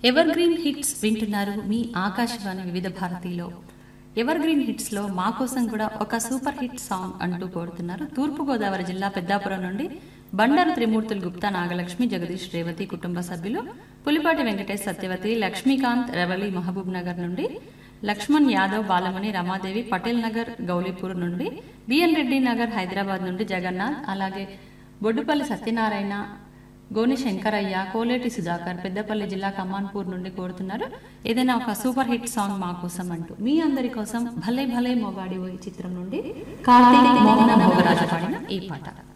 ever green hits వింటున్నారు మీ ఆకాశవాణి వివిధ భారతిలో ఎవర్ గ్రీన్ హిట్స్ లో మా కోసం కూడా ఒక సూపర్ హిట్ సాంగ్ అంటూ కోరుతున్నారు తూర్పు గోదావరి జిల్లా పెద్దాపురం నుండి బండారు త్రిమూర్తులు గుప్తా నాగలక్ష్మి జగదీష్ రేవతి కుటుంబ సభ్యులు పులిపాటి వెంకటేష్ సత్యవతి లక్ష్మీకాంత్ రవలి మహబూబ్ నగర్ నుండి లక్ష్మణ్ యాదవ్ బాలమణి రమాదేవి పటేల్ నగర్ గౌలీపూర్ నుండి బిఎన్ రెడ్డి నగర్ హైదరాబాద్ నుండి జగన్నాథ్ అలాగే బొడ్డుపల్లి సత్యనారాయణ గోని శంకరయ్య కోలేటి సుధాకర్ పెద్దపల్లి జిల్లా కమాన్పూర్ నుండి కోరుతున్నారు ఏదైనా ఒక సూపర్ హిట్ సాంగ్ మా కోసం అంటూ మీ అందరి కోసం భలే భలే మొగాడి ఓ ఈ చిత్రం నుండి కార్తీక్ మోహన భోగరాజు పాడిన ఈ పాట